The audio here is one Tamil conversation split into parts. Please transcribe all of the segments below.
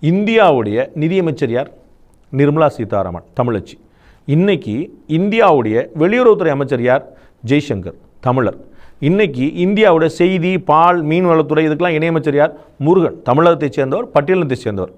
இந்தியாவுடைய நிதியமைச்சர் யார் நிர்மலா சீதாராமன் தமிழச்சி இன்னைக்கு இந்தியாவுடைய வெளியுறவுத்துறை அமைச்சர் யார் ஜெய்சங்கர் தமிழர் இன்னைக்கு இந்தியாவுடைய செய்தி பால் மீன்வளத்துறை இதுக்கெல்லாம் இணையமைச்சர் யார் முருகன் தமிழகத்தைச் சேர்ந்தவர் பட்டியலத்தைச் சேர்ந்தவர்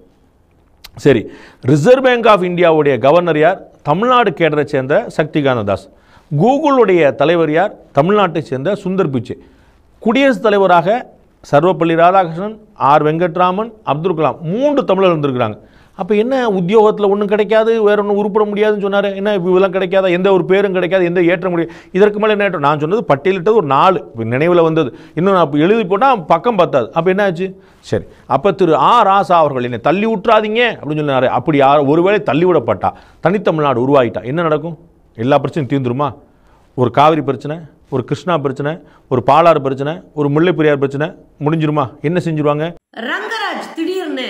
சரி ரிசர்வ் பேங்க் ஆஃப் இந்தியாவுடைய கவர்னர் யார் தமிழ்நாடு கேடரை சேர்ந்த சக்திகாந்த தாஸ் கூகுளுடைய தலைவர் யார் தமிழ்நாட்டைச் சேர்ந்த சுந்தர் பிச்சை குடியரசுத் தலைவராக சர்வப்பள்ளி ராதாகிருஷ்ணன் ஆர் வெங்கட்ராமன் அப்துல் கலாம் மூன்று தமிழர் இருந்திருக்கிறாங்க அப்போ என்ன உத்தியோகத்தில் ஒன்றும் கிடைக்காது வேற ஒன்றும் உருப்பட முடியாதுன்னு சொன்னார் என்ன இதெல்லாம் கிடைக்காதா எந்த ஒரு பேரும் கிடைக்காது எந்த ஏற்ற முடியாது இதற்கு மேலே என்ன ஏற்றம்? நான் சொன்னது பட்டியலிட்டது ஒரு நாலு நினைவில் வந்தது இன்னும் நான் இப்போ எழுதி போட்டால் பக்கம் பத்தாது அப்போ என்ன ஆச்சு சரி அப்போ திரு ஆ ராசா அவர்கள் என்னை தள்ளி விட்டுறாதீங்க அப்படின்னு சொன்னார் அப்படி யார் ஒருவேளை தள்ளி விடப்பட்டா தனித்தமிழ்நாடு உருவாகிட்டா என்ன நடக்கும் எல்லா பிரச்சனையும் தீர்ந்துருமா ஒரு காவிரி பிரச்சனை ஒரு கிருஷ்ணா பிரச்சனை ஒரு பாலாறு பிரச்சனை ஒரு முல்லைப்பெரியார் பிரச்சனை முடிஞ்சிருமா என்ன செஞ்சிருவாங்க ரங்கராஜ் திடீர்னு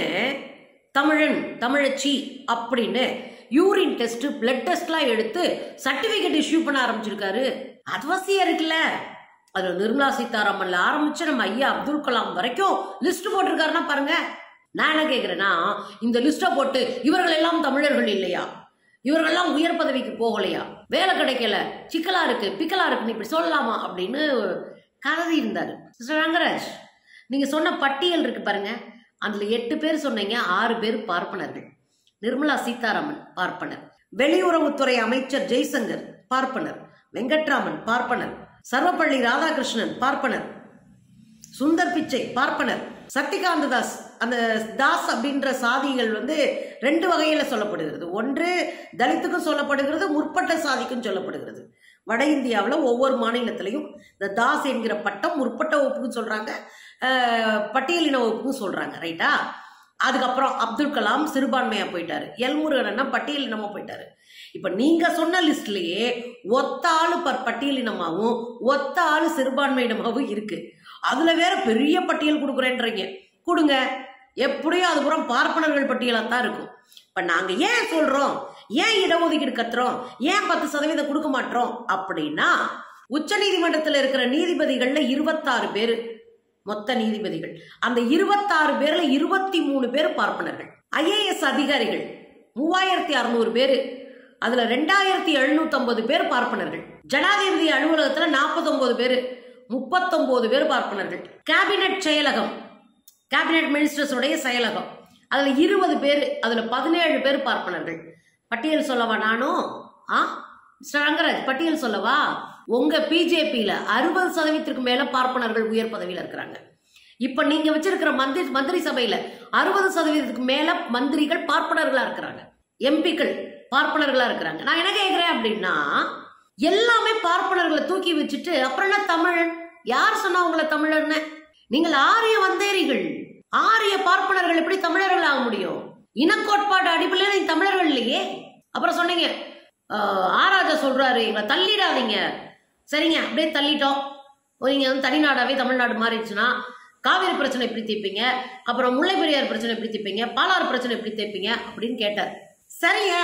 தமிழன் தமிழச்சி அப்படின்னு யூரின் டெஸ்ட் பிளட் டெஸ்ட்லாம் எடுத்து சர்டிபிகேட் இஷ்யூ பண்ண ஆரம்பிச்சிருக்காரு அவசியம் இருக்குல்ல அது நிர்மலா சீதாராமன்ல ஆரம்பிச்சு நம்ம ஐயா அப்துல் கலாம் வரைக்கும் லிஸ்ட் போட்டிருக்காருன்னா பாருங்க நான் என்ன கேட்குறேன்னா இந்த லிஸ்ட்டை போட்டு இவர்கள் எல்லாம் தமிழர்கள் இல்லையா இவர்கள்லாம் உயர் பதவிக்கு போகலையா வேலை கிடைக்கல சிக்கலா இருக்கு பிக்கலா இருக்குன்னு இப்படி சொல்லலாமா அப்படின்னு கருதி இருந்தாரு மிஸ்டர் ரங்கராஜ் நீங்க சொன்ன பட்டியல் இருக்கு பாருங்க அதுல எட்டு பேர் சொன்னீங்க ஆறு பேர் பார்ப்பனர்கள் நிர்மலா சீதாராமன் பார்ப்பனர் வெளியுறவுத்துறை அமைச்சர் ஜெய்சங்கர் பார்ப்பனர் வெங்கட்ராமன் பார்ப்பனர் சர்வப்பள்ளி ராதாகிருஷ்ணன் பார்ப்பனர் சுந்தர் பிச்சை பார்ப்பனர் சக்திகாந்த தாஸ் அந்த தாஸ் அப்படின்ற சாதிகள் வந்து ரெண்டு வகையில சொல்லப்படுகிறது ஒன்று தலித்துக்கும் சொல்லப்படுகிறது முற்பட்ட சாதிக்கும் சொல்லப்படுகிறது வட இந்தியாவில் ஒவ்வொரு மாநிலத்திலையும் இந்த தாஸ் என்கிற பட்டம் முற்பட்ட வகுப்புக்கும் சொல்றாங்க அஹ், பட்டியலின வகுப்புக்கும் சொல்றாங்க ரைட்டா அதுக்கப்புறம் அப்துல் கலாம் சிறுபான்மையா போயிட்டாரு எல்முருகன் பட்டியலினமா போயிட்டாரு இப்ப நீங்க சொன்ன லிஸ்ட்லயே ஒத்த ஆளு பர் பட்டியலினமாவும் ஒத்த ஆளு சிறுபான்மையினமாவும் இருக்கு அதுல வேற பெரிய பட்டியல் கொடுக்குறேன்றீங்க கொடுங்க எப்படியும் அது புறம் பார்ப்பனர்கள் பட்டியலாக தான் இருக்கும் இப்ப நாங்க ஏன் சொல்றோம் ஏன் இடஒதுக்கீடு கத்துறோம் ஏன் பத்து சதவீதம் கொடுக்க மாட்டோம் அப்படின்னா உச்ச நீதிமன்றத்தில் இருக்கிற நீதிபதிகள்ல இருபத்தாறு பேர் மொத்த நீதிபதிகள் அந்த இருபத்தாறு பேர்ல இருபத்தி மூணு பேர் பார்ப்பனர்கள் ஐஏஎஸ் அதிகாரிகள் மூவாயிரத்தி அறுநூறு பேர் அதுல ரெண்டாயிரத்தி எழுநூத்தி பேர் பார்ப்பனர்கள் ஜனாதிபதி அலுவலகத்துல நாற்பத்தொன்பது பேர் முப்பத்தொன்பது பேர் பார்ப்பனர்கள் கேபினெட் செயலகம் கேபினெட் மினிஸ்டர்ஸுடைய செயலகம் அதுல இருபது பேர் அதுல பதினேழு பேர் பார்ப்பனர்கள் பட்டியல் சொல்லவா நானும் ஆ மிஸ்டர் ரங்கராஜ் பட்டியல் சொல்லவா உங்க பிஜேபியில அறுபது சதவீதத்திற்கு மேல பார்ப்பனர்கள் உயர் பதவியில இருக்கிறாங்க இப்ப நீங்க வச்சிருக்கிற மந்திரி மந்திரி சபையில அறுபது சதவீதத்துக்கு மேல மந்திரிகள் பார்ப்பனர்களா இருக்கிறாங்க எம்பிக்கள் பார்ப்பனர்களா இருக்கிறாங்க நான் என்ன கேக்குறேன் அப்படின்னா எல்லாமே பார்ப்பனர்களை தூக்கி வச்சுட்டு அப்புறம் என்ன தமிழன் யார் சொன்னா உங்களை தமிழர்னு நீங்கள் ஆரிய வந்தேரிகள் ஆரிய பார்ப்பனர்கள் எப்படி தமிழர்கள் ஆக முடியும் இனக்கோட்பாடு அடிப்படையில் நீங்க தமிழர்கள் இல்லையே அப்புறம் சொன்னீங்க ஆஹ், ஆராஜா சொல்றாரு எங்களை தள்ளிடாதீங்க சரிங்க அப்படியே தள்ளிட்டோம் நீங்க வந்து தனிநாடாவே தமிழ்நாடு மாறிடுச்சுன்னா காவிரி பிரச்சனை எப்படி தீர்ப்பீங்க அப்புறம் முல்லை பெரியார் பிரச்சனை எப்படி தீர்ப்பீங்க பாலாறு பிரச்சனை எப்படி தீர்ப்பீங்க அப்படின்னு கேட்டார் சரிங்க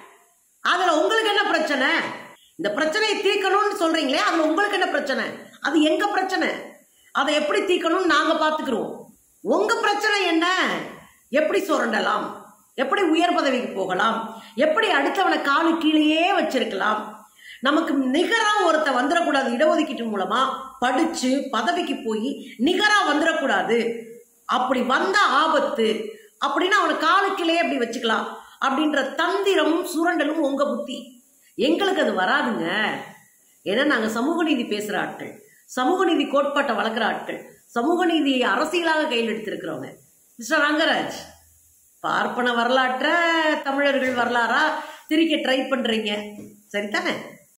அதுல உங்களுக்கு என்ன பிரச்சனை இந்த பிரச்சனையை தீர்க்கணும்னு சொல்றீங்களே அதுல உங்களுக்கு என்ன பிரச்சனை அது எங்க பிரச்சனை அதை எப்படி தீர்க்கணும்னு நாங்க பாத்துக்கிறோம் உங்க பிரச்சனை என்ன எப்படி சுரண்டலாம் எப்படி உயர் பதவிக்கு போகலாம் எப்படி அடுத்தவனை காலு கீழேயே வச்சிருக்கலாம் நமக்கு நிகரா ஒருத்த வந்துடக்கூடாது இடஒதுக்கீட்டு மூலமா படிச்சு பதவிக்கு போய் நிகரா வந்துடக்கூடாது அப்படி வந்த ஆபத்து அப்படின்னு அவனை காலுக்கிலேயே அப்படி வச்சுக்கலாம் அப்படின்ற தந்திரமும் சுரண்டலும் உங்க புத்தி எங்களுக்கு அது வராதுங்க ஏன்னா நாங்க சமூக நீதி பேசுற ஆட்கள் சமூக நீதி கோட்பாட்டை வளர்க்குற ஆட்கள் சமூக நீதியை அரசியலாக கையில் எடுத்திருக்கிறவங்க மிஸ்டர் ரங்கராஜ் பார்ப்பன வரலாற்றை தமிழர்கள் வரலாறா திரிக்க ட்ரை பண்றீங்க சரிதானே